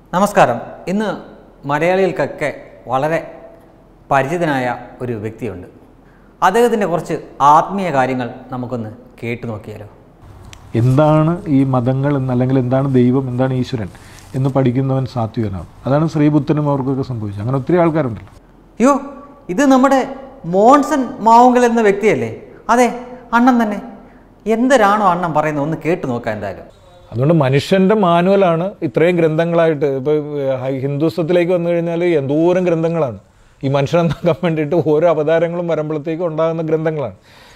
നമസ്കാരം ഇന്ന് മലയാളികൾക്കൊക്കെ വളരെ പരിചിതനായ ഒരു വ്യക്തിയുണ്ട് അദ്ദേഹത്തിൻ്റെ കുറച്ച് ആത്മീയ കാര്യങ്ങൾ നമുക്കൊന്ന് കേട്ടു നോക്കിയാലോ എന്താണ് ഈ മതങ്ങൾ എന്ന് അല്ലെങ്കിൽ എന്താണ് ദൈവം എന്താണ് ഈശ്വരൻ എന്ന് പഠിക്കുന്നവൻ സാത്വികനാവും അതാണ് ശ്രീബുദ്ധനും അവർക്കൊക്കെ സംഭവിച്ചത് അങ്ങനെ ഒത്തിരി ആൾക്കാരുണ്ടല്ലോ അയ്യോ ഇത് നമ്മുടെ മോൺസൺ മാവുങ്കൽ എന്ന വ്യക്തിയല്ലേ അതെ അണ്ണൻ തന്നെ എന്തരാണോ അണ്ണൻ പറയുന്നത് ഒന്ന് കേട്ടു നോക്കാം എന്തായാലും അതുകൊണ്ട് മനുഷ്യൻ്റെ മാനുവലാണ് ഇത്രയും ഗ്രന്ഥങ്ങളായിട്ട് ഇപ്പോൾ ഹിന്ദുത്വത്തിലേക്ക് വന്നു കഴിഞ്ഞാൽ എന്തോരം ഗ്രന്ഥങ്ങളാണ് ഈ മനുഷ്യനെ നന്നാക്കാൻ വേണ്ടിയിട്ട് ഓരോ അവതാരങ്ങളും വരുമ്പോഴത്തേക്കും ഉണ്ടാകുന്ന ഗ്രന്ഥങ്ങളാണ്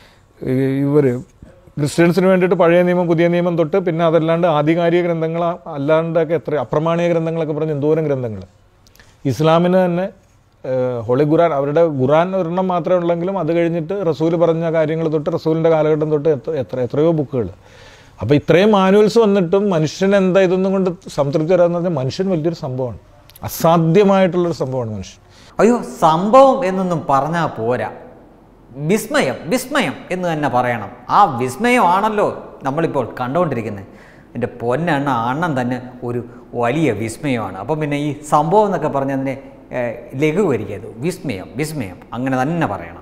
ഇവർ ക്രിസ്ത്യൻസിന് വേണ്ടിയിട്ട് പഴയ നിയമം പുതിയ നിയമം തൊട്ട് പിന്നെ അതല്ലാണ്ട് ആധികാരിക ഗ്രന്ഥങ്ങൾ അല്ലാണ്ടൊക്കെ എത്ര അപ്രമാണീയ ഗ്രന്ഥങ്ങളൊക്കെ പറഞ്ഞ് എന്തോരം ഗ്രന്ഥങ്ങൾ ഇസ്ലാമിന് തന്നെ ഏഹ്, ഹോളി ഖുറാൻ അവരുടെ ഖുറാൻ ഒരെണ്ണം മാത്രമേ ഉള്ളെങ്കിലും അത് കഴിഞ്ഞിട്ട് റസൂൽ പറഞ്ഞ കാര്യങ്ങൾ തൊട്ട് റസൂലിൻ്റെ കാലഘട്ടം തൊട്ട് എത്ര- എത്ര എത്രയോ ബുക്കുകൾ അപ്പോൾ ഇത്രയും മാനുവൽസ് വന്നിട്ടും മനുഷ്യൻ എന്താ ഇതൊന്നും കൊണ്ട് സംതൃപ്തി വരാമെന്ന് പറഞ്ഞാൽ മനുഷ്യൻ വലിയൊരു സംഭവമാണ് അസാധ്യമായിട്ടുള്ളൊരു സംഭവമാണ് മനുഷ്യൻ അയ്യോ സംഭവം എന്നൊന്നും പറഞ്ഞാൽ പോരാ വിസ്മയം വിസ്മയം എന്ന് തന്നെ പറയണം ആ വിസ്മയമാണല്ലോ നമ്മളിപ്പോൾ കണ്ടുകൊണ്ടിരിക്കുന്നത് എൻ്റെ പൊന്നെണ്ണ അണ്ണൻ തന്നെ ഒരു വലിയ വിസ്മയമാണ് അപ്പം പിന്നെ ഈ സംഭവം എന്നൊക്കെ പറഞ്ഞതിനെ ഏഹ്, ലഘൂകരിക്കരുത് വിസ്മയം വിസ്മയം അങ്ങനെ തന്നെ പറയണം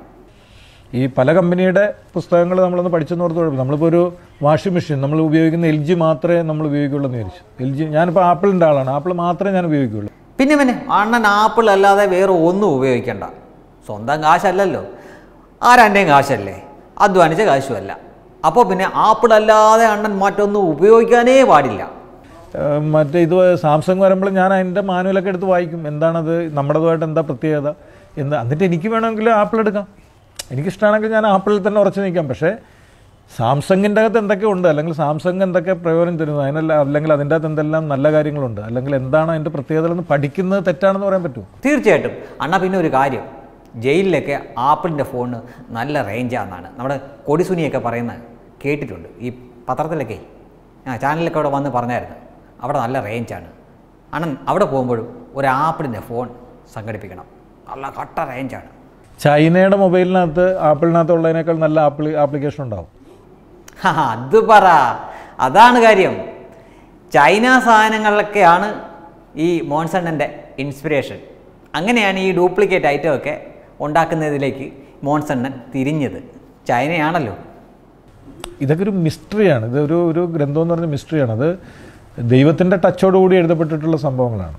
ഈ പല കമ്പനിയുടെ പുസ്തകങ്ങൾ നമ്മളൊന്ന് പഠിച്ചെന്ന് ഓർത്ത് കുഴപ്പമില്ല നമ്മളിപ്പോൾ ഒരു വാഷിംഗ് മെഷീൻ നമ്മൾ ഉപയോഗിക്കുന്ന എൽ ജി മാത്രമേ നമ്മൾ ഉപയോഗിക്കുള്ളൂ എന്ന് വിചാരിച്ചു എൽ ജി ഞാനിപ്പോൾ ആപ്പിളിൻ്റെ ആളാണ് ആപ്പിൾ മാത്രമേ ഞാൻ ഉപയോഗിക്കുള്ളൂ പിന്നെ പിന്നെ അണ്ണൻ ആപ്പിൾ അല്ലാതെ വേറെ ഒന്നും ഉപയോഗിക്കണ്ട സ്വന്തം കാശല്ലല്ലോ ആരാൻ്റെയും കാശല്ലേ അധ്വാനിച്ച കാശുമല്ല അപ്പോൾ പിന്നെ ആപ്പിൾ അല്ലാതെ അണ്ണൻ മറ്റൊന്നും ഉപയോഗിക്കാനേ പാടില്ല ഏഹ് മറ്റേ ഇത് സാംസങ് വരുമ്പോൾ ഞാൻ അതിൻ്റെ മാനുവലൊക്കെ എടുത്ത് വായിക്കും എന്താണത് നമ്മുടേതുമായിട്ട് എന്താ പ്രത്യേകത എന്ന് എന്നിട്ട് എനിക്ക് വേണമെങ്കിൽ ആപ്പിൾ എടുക്കാം എനിക്കിഷ്ടമാണെങ്കിൽ ഞാൻ ആപ്പിളിൽ തന്നെ ഉറച്ചു നിൽക്കാം പക്ഷേ സാംസങ്ങിൻ്റെ അകത്ത് എന്തൊക്കെ ഉണ്ട് അല്ലെങ്കിൽ സാംസങ് എന്തൊക്കെ പ്രയോജനം തരുന്നു അതിനല്ല അല്ലെങ്കിൽ അതിൻ്റെ അകത്ത് എന്തെല്ലാം നല്ല കാര്യങ്ങളുണ്ട് അല്ലെങ്കിൽ എന്താണ് അതിൻ്റെ പ്രത്യേകത എന്ന് പഠിക്കുന്നത് തെറ്റാണെന്ന് പറയാൻ പറ്റുമോ തീർച്ചയായിട്ടും അണ്ണ പിന്നെ ഒരു കാര്യം ജയിലിലൊക്കെ ആപ്പിളിൻ്റെ ഫോണിന് നല്ല റേഞ്ചാണെന്നാണ് നമ്മുടെ കൊടിസുനിയൊക്കെ പറയുന്നത് കേട്ടിട്ടുണ്ട് ഈ പത്രത്തിലൊക്കെ ആ ചാനലിലൊക്കെ അവിടെ വന്ന് പറഞ്ഞായിരുന്നു അവിടെ നല്ല റേഞ്ചാണ് അണ്ണൻ അവിടെ പോകുമ്പോഴും ഒരു ആപ്പിളിൻ്റെ ഫോൺ സംഘടിപ്പിക്കണം നല്ല കട്ട റേഞ്ചാണ് ചൈനയുടെ മൊബൈലിനകത്ത് ആപ്പിളിനകത്തുള്ളതിനേക്കാൾ നല്ല ആപ്പിൾ ആപ്ലിക്കേഷൻ ഉണ്ടാവും ഹാ, അത് പറ അതാണ് കാര്യം ചൈന സാധനങ്ങളിലൊക്കെയാണ് ഈ മോൺസണ്ണൻ്റെ ഇൻസ്പിറേഷൻ അങ്ങനെയാണ് ഈ ഡ്യൂപ്ലിക്കേറ്റ് ഐറ്റം ഒക്കെ ഉണ്ടാക്കുന്നതിലേക്ക് മോൺസണ്ണൻ തിരിഞ്ഞത് ചൈനയാണല്ലോ ഇതൊക്കെ ഒരു മിസ്റ്ററിയാണ് ഇത് ഒരു ഒരു ഗ്രന്ഥം എന്ന് പറഞ്ഞ മിസ്റ്ററിയാണ് അത് ദൈവത്തിൻ്റെ ടച്ചോടുകൂടി എഴുതപ്പെട്ടിട്ടുള്ള സംഭവങ്ങളാണ്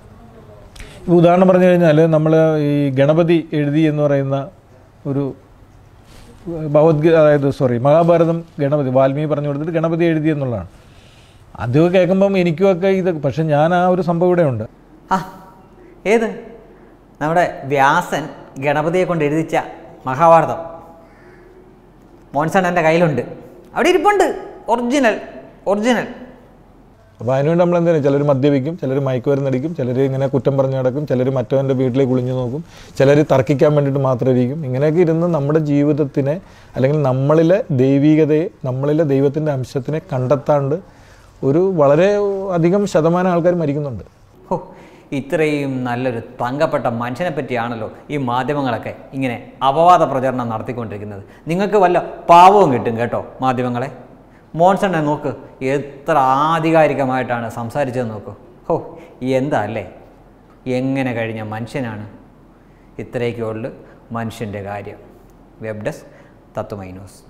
ഇപ്പോൾ ഉദാഹരണം പറഞ്ഞു കഴിഞ്ഞാൽ നമ്മൾ ഈ ഗണപതി എഴുതി എന്ന് പറയുന്ന ഒരു ഭഗവത്ഗീത അതായത് സോറി മഹാഭാരതം ഗണപതി വാൽമീകി പറഞ്ഞു കൊടുത്തിട്ട് ഗണപതി എഴുതി എന്നുള്ളതാണ് അതൊക്കെ കേൾക്കുമ്പം എനിക്കുമൊക്കെ ഇത് പക്ഷെ ഞാൻ ആ ഒരു സംഭവം ഇവിടെ ഉണ്ട് ആ ഏത് നമ്മുടെ വ്യാസൻ ഗണപതിയെ കൊണ്ട് എഴുതിച്ച മഹാഭാരതം മോൺസൺ എൻ്റെ കയ്യിലുണ്ട് അവിടെ ഇരിപ്പുണ്ട് ഒറിജിനൽ ഒറിജിനൽ അപ്പോൾ അതിനുവേണ്ടി നമ്മൾ എന്താണ് ചിലർ മദ്യപിക്കും ചിലർ മയക്കുമരുന്നടിക്കും ചിലർ ഇങ്ങനെ കുറ്റം പറഞ്ഞു നടക്കും ചിലർ മറ്റവൻ്റെ വീട്ടിലേക്ക് കുളിഞ്ഞു നോക്കും ചിലർ തർക്കിക്കാൻ വേണ്ടിയിട്ട് മാത്രം ഇരിക്കും ഇങ്ങനെയൊക്കെ ഇരുന്ന് നമ്മുടെ ജീവിതത്തിനെ അല്ലെങ്കിൽ നമ്മളിലെ ദൈവികതയെ നമ്മളിലെ ദൈവത്തിൻ്റെ അംശത്തിനെ കണ്ടെത്താണ്ട് ഒരു വളരെ അധികം ശതമാനം ആൾക്കാർ മരിക്കുന്നുണ്ട് ഹോ ഇത്രയും നല്ലൊരു തങ്കപ്പെട്ട മനുഷ്യനെ പറ്റിയാണല്ലോ ഈ മാധ്യമങ്ങളൊക്കെ ഇങ്ങനെ അപവാദ പ്രചരണം നടത്തിക്കൊണ്ടിരിക്കുന്നത് നിങ്ങൾക്ക് വല്ല പാവവും കിട്ടും കേട്ടോ മാധ്യമങ്ങളെ മോൺസണ്ണെ നോക്ക് എത്ര ആധികാരികമായിട്ടാണ് സംസാരിച്ചത് നോക്കൂ ഹോ എന്താ അല്ലേ എങ്ങനെ കഴിഞ്ഞ മനുഷ്യനാണ് ഇത്രയൊക്കെ ഉള്ളു മനുഷ്യൻ്റെ കാര്യം വെബ് ഡെസ്ക് തത്വമൈ ന്യൂസ്